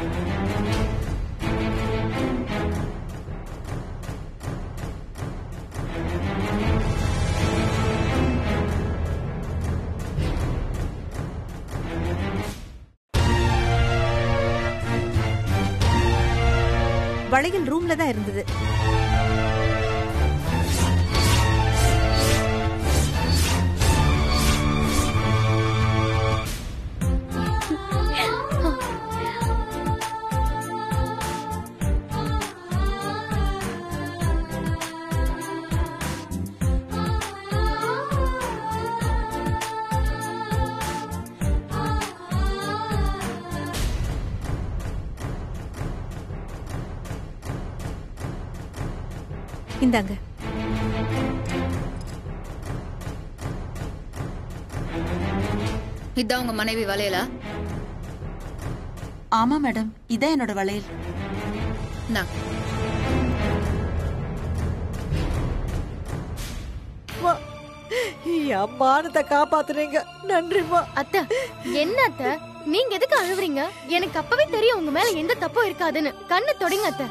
வளையல் ரூம்ல தான் இருந்தது இந்தாங்க இதான் உங்க மனைவி வளையலா ஆமா மேடம் இதான் என்னோட வளையல் நான் என் மானத்தை காப்பாத்துறீங்க நன்றிம்மா அத்தை என்ன அத்தை நீங்க எதுக்கு அழுவுறீங்க எனக்கு அப்பவே தெரியும் உங்க மேல எந்த தப்பும் இருக்காதுன்னு கண்ணை தொடங்க அத்தை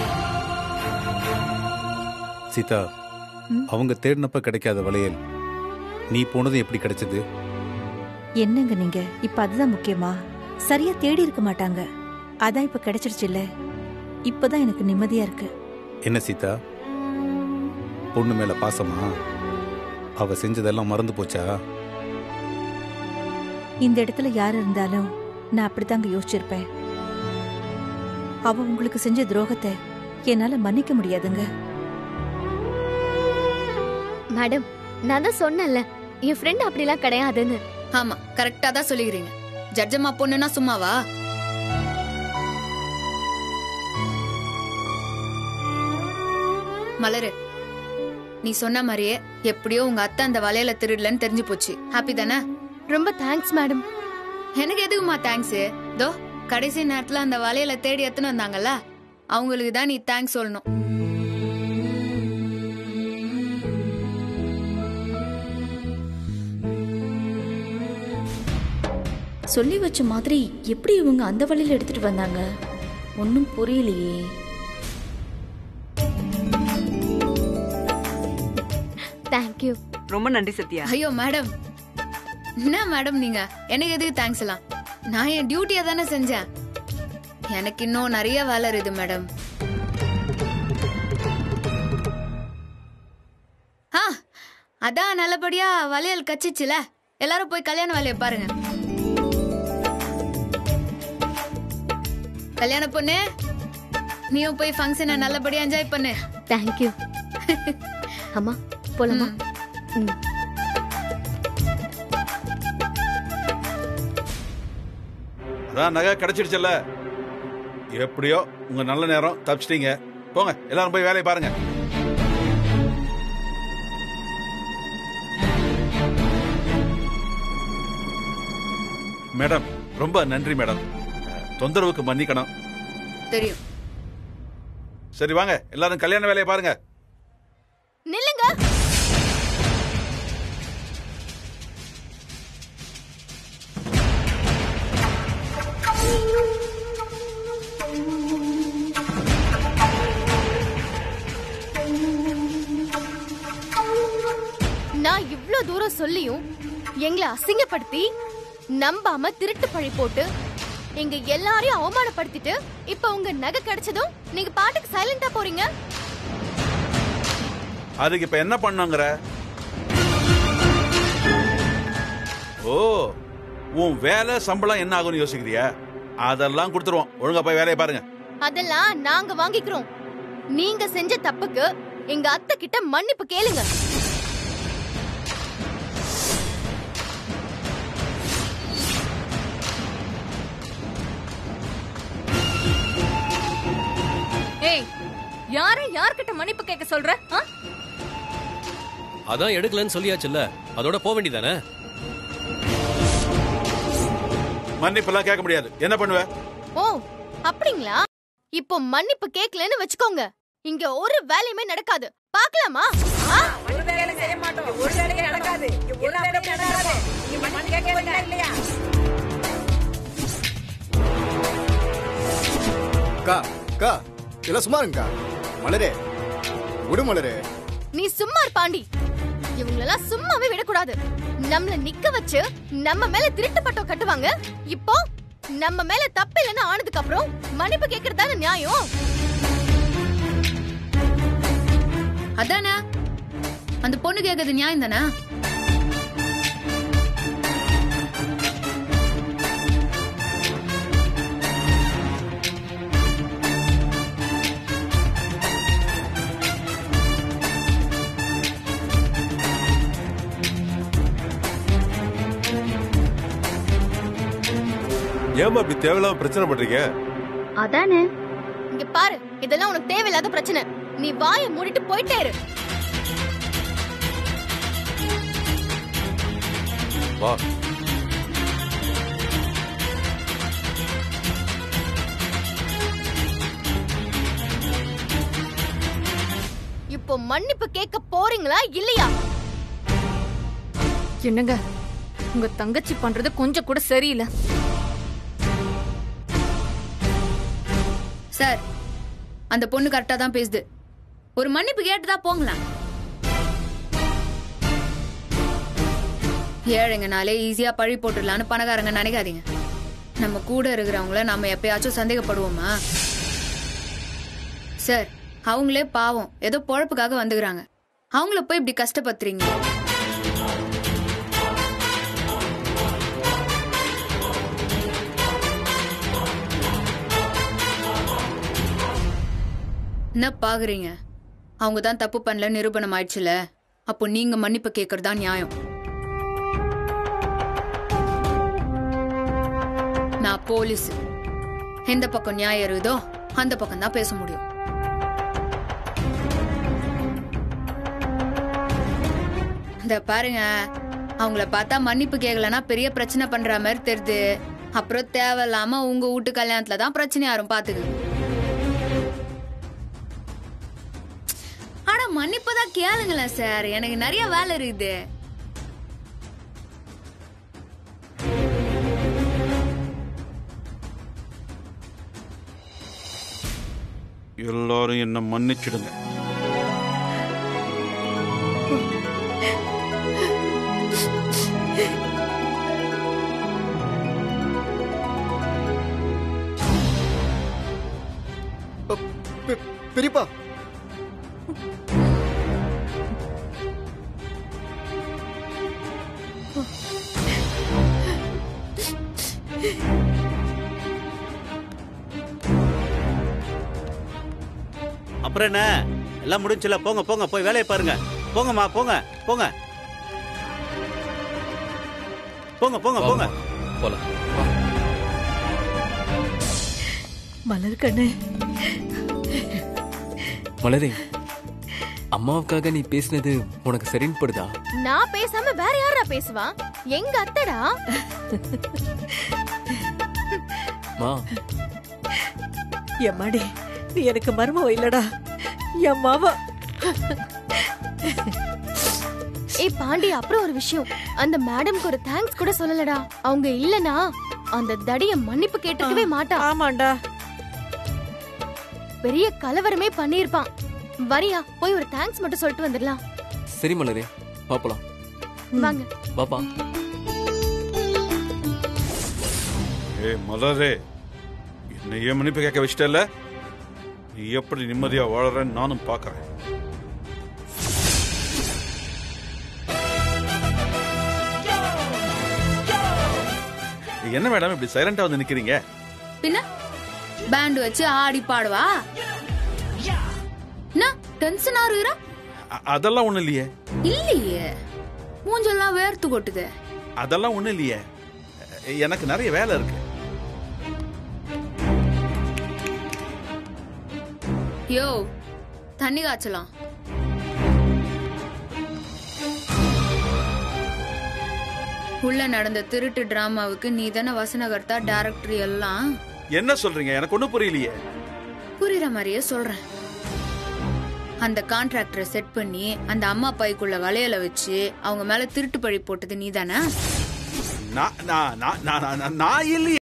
சீதா ம்? அவங்க தேடினப்ப கிடைக்காத வளையல் நீ போனது எப்படி கிடைச்சது என்னங்க நீங்க இப்ப அதுதான் முக்கியமா சரியா தேடி இருக்க மாட்டாங்க அதான் இப்ப கிடைச்சிருச்சுல்ல இப்பதான் எனக்கு நிம்மதியா இருக்கு என்ன சீதா பொண்ணு மேல பாசமா அவ செஞ்சதெல்லாம் மறந்து போச்சா இந்த இடத்துல யார் இருந்தாலும் நான் அப்படித்தாங்க யோசிச்சிருப்பேன் அவ உங்களுக்கு செஞ்ச துரோகத்தை என்னால மன்னிக்க முடியாதுங்க மேடம் நான் தான் சொன்னேன்ல என் ஃப்ரெண்ட் அப்படிலாம் கிடையாதுன்னு ஆமா கரெக்டா தான் சொல்லிக்கிறீங்க ஜட்ஜம்மா பொண்ணுன்னா சும்மாவா மலரு நீ சொன்ன மாதிரியே எப்படியோ உங்க அத்தை அந்த வளையல திருடலன்னு தெரிஞ்சு போச்சு ஹாப்பி தானே ரொம்ப தேங்க்ஸ் மேடம் எனக்கு எதுக்குமா தேங்க்ஸ் தோ கடைசி நேரத்துல அந்த வளையல தேடி எத்துன்னு வந்தாங்கல்ல அவங்களுக்கு தான் நீ தேங்க்ஸ் சொல்லணும் சொல்லி வச்ச மாதிரி எப்படி இவங்க அந்த வழியில எடுத்துட்டு வந்தாங்க ஒன்றும் புரியலையே தேங்க்யூ ரொம்ப நன்றி சத்யா ஐயோ மேடம் என்ன மேடம் நீங்க எனக்கு எதுக்கு தேங்க்ஸ் எல்லாம் நான் என் டியூட்டியை தானே செஞ்சேன் எனக்கு இன்னும் நிறைய வேலை இருக்குது மேடம் ஆ அதான் நல்லபடியா வளையல் கச்சிச்சுல எல்லாரும் போய் கல்யாண வேலையை பாருங்க கல்யாண பொண்ணு நீயும் போய் ஃபங்க்ஷனை நல்லபடியா என்ஜாய் பண்ணு தேங்க்யூ அம்மா போலாமா ம். அதான் நகை கிடைச்சிடுச்சல்ல எப்படியோ உங்க நல்ல நேரம் தப்பிச்சிட்டீங்க போங்க எல்லாரும் போய் வேலையை பாருங்க மேடம் ரொம்ப நன்றி மேடம் தொந்தரவுக்கு மன்னிக்கணும் தெரியும் சரி வாங்க எல்லாரும் கல்யாண வேலையை பாருங்க நில்லுங்க நான் இவ்ளோ தூரம் சொல்லியும் எங்களை அசிங்கப்படுத்தி நம்பாம திருட்டு பழி போட்டு எங்க எல்லாரையும் அவமானப்படுத்திட்டு இப்ப உங்க நகை கிடைச்சதும் நீங்க பாட்டுக்கு சைலண்டா போறீங்க அதுக்கு இப்ப என்ன பண்ணுங்கிற ஓ உன் வேலை சம்பளம் என்ன ஆகும்னு யோசிக்கிறியா அதெல்லாம் கொடுத்துருவோம் ஒழுங்கா போய் வேலையை பாருங்க அதெல்லாம் நாங்க வாங்கிக்கிறோம் நீங்க செஞ்ச தப்புக்கு எங்க அத்தை கிட்ட மன்னிப்பு கேளுங்க ஏய் யார யார்கிட்ட மன்னிப்பு கேட்க சொல்ற ஆ? அதான் எடுக்கலன்னு சொல்லியாச்சுல்ல அதோட போக வேண்டியதானே மன்னிப்பெல்லாம் கேட்க முடியாது என்ன பண்ணுவ ஓ அப்படிங்களா இப்போ மன்னிப்பு கேட்கலன்னு வச்சுக்கோங்க இங்க ஒரு வேலையுமே நடக்காது பார்க்கலாமா ஆ? ஒரு வேலை செய்ய மாட்டோம் ஒரு வேலையே நடக்காது ஒரு வேலையே நடக்காது நீங்க மண் கேட்க இல்லையா அக்கா அக்கா எல்லாம் சும்மா இருங்கக்கா மலரே விடு மலரே நீ சும்மா இரு பாண்டி இவங்களெல்லாம் சும்மாவே விடக்கூடாது நம்மள நிக்க வச்சு நம்ம மேல திருட்டு பட்டம் கட்டுவாங்க இப்போ நம்ம மேல தப்பு இல்லைன்னு ஆனதுக்கு அப்புறம் மன்னிப்பு கேக்குறது தானே நியாயம் அதானே அந்த பொண்ணு கேக்குறது நியாயம் தானே ஏமா இப்படி தேவையில்லாம பிரச்சனை பண்றீங்க அதானே இங்க பாரு இதெல்லாம் உனக்கு தேவையில்லாத பிரச்சனை நீ வாயை மூடிட்டு போயிட்டே இரு வா இப்போ மன்னிப்பு கேட்க போறீங்களா இல்லையா என்னங்க உங்க தங்கச்சி பண்றது கொஞ்சம் கூட சரியில்லை சார் அந்த பொண்ணு கரெக்டா தான் பேசுது ஒரு மன்னிப்பு கேட்டுதா போங்களேன் ஏழைங்கனாலே ஈஸியா பழி போட்டுடலான்னு பணக்காரங்க நினைக்காதீங்க நம்ம கூட இருக்கிறவங்கள நம்ம எப்பயாச்சும் சந்தேகப்படுவோமா சார் அவங்களே பாவம் ஏதோ பொழப்புக்காக வந்துக்கிறாங்க அவங்கள போய் இப்படி கஷ்டப்படுத்துறீங்க என்ன பாக்குறீங்க அவங்க தான் தப்பு பண்ணல நிரூபணம் ஆயிடுச்சுல அப்போ நீங்க மன்னிப்பு கேட்கறது தான் நியாயம் நான் போலீஸ் எந்த பக்கம் நியாயம் இருக்குதோ அந்த பக்கம் தான் பேச முடியும் இந்த பாருங்க அவங்கள பார்த்தா மன்னிப்பு கேட்கலன்னா பெரிய பிரச்சனை பண்ற மாதிரி தெரியுது அப்புறம் தேவையில்லாம உங்க வீட்டு கல்யாணத்துல தான் பிரச்சனை யாரும் பாத்துக்கு ஆனா மன்னிப்பு தான் கேளுங்களேன் சார் எனக்கு நிறைய வேலை இருக்குது எல்லாரும் என்ன மன்னிச்சிடுங்க பெ- பெரியப்பா அப்புறம் என்ன எல்லாம் முடிஞ்சுல போங்க போங்க போய் வேலையை பாருங்க போங்கம்மா போங்க போங்க போங்க போங்க போங்க போலாம் மலர் கண்ணு மலரே அம்மாவுக்காக நீ பேசினது உனக்கு சரின்னு படுதா நான் பேசாம வேற யாரா பேசுவா எங்க அத்தடா மா எம்மாடி நீ எனக்கு மருமவ இல்லடா என் மாவா ஏய் பாண்டி அப்புறம் ஒரு விஷயம் அந்த மேடம்க்கு ஒரு தேங்க்ஸ் கூட சொல்லலடா அவங்க இல்லனா அந்த தடிய மன்னிப்பு கேட்டிருக்கவே மாட்டா ஆமாண்டா பெரிய கலவரமே பண்ணிருப்பான் வரியா போய் ஒரு தேங்க்ஸ் மட்டும் சொல்லிட்டு வந்துடலாம் சரி மலரே பாப்பலாம் வாங்க பாப்பா ஏ மலரே என்னையே மன்னிப்பு கேட்க வச்சிட்டல நீ எப்படி நிம்மதியா வாழறன்னு நானும் பார்க்கறேன் என்ன மேடம் இப்படி சைலண்டா வந்து நிக்கிறீங்க பின்ன பேண்ட் வச்சு ஆடி பாடுவா என்ன டென்ஷன் ஆறுகிறா அ- அதெல்லாம் ஒண்ணும் இல்லையே இல்லையே மூஞ்செல்லாம் வேர்த்து கொட்டுது அதெல்லாம் ஒண்ணும் இல்லையே எனக்கு நிறைய வேலை இருக்கு யோ தண்ணி காய்ச்சலாம் உள்ள நடந்த திருட்டு டிராமாவுக்கு நீ தானே வசனகர்த்தா டைரக்டர் எல்லாம் என்ன சொல்றீங்க எனக்கு ஒண்ணும் புரியலையே புரியுற மாதிரியே சொல்றேன் அந்த கான்ட்ராக்டரை செட் பண்ணி அந்த அம்மா பைக்குள்ள வளையல வச்சு அவங்க மேல திருட்டு பழி போட்டது நீ தானே நான் நான் நான் நான் நான் இல்லையே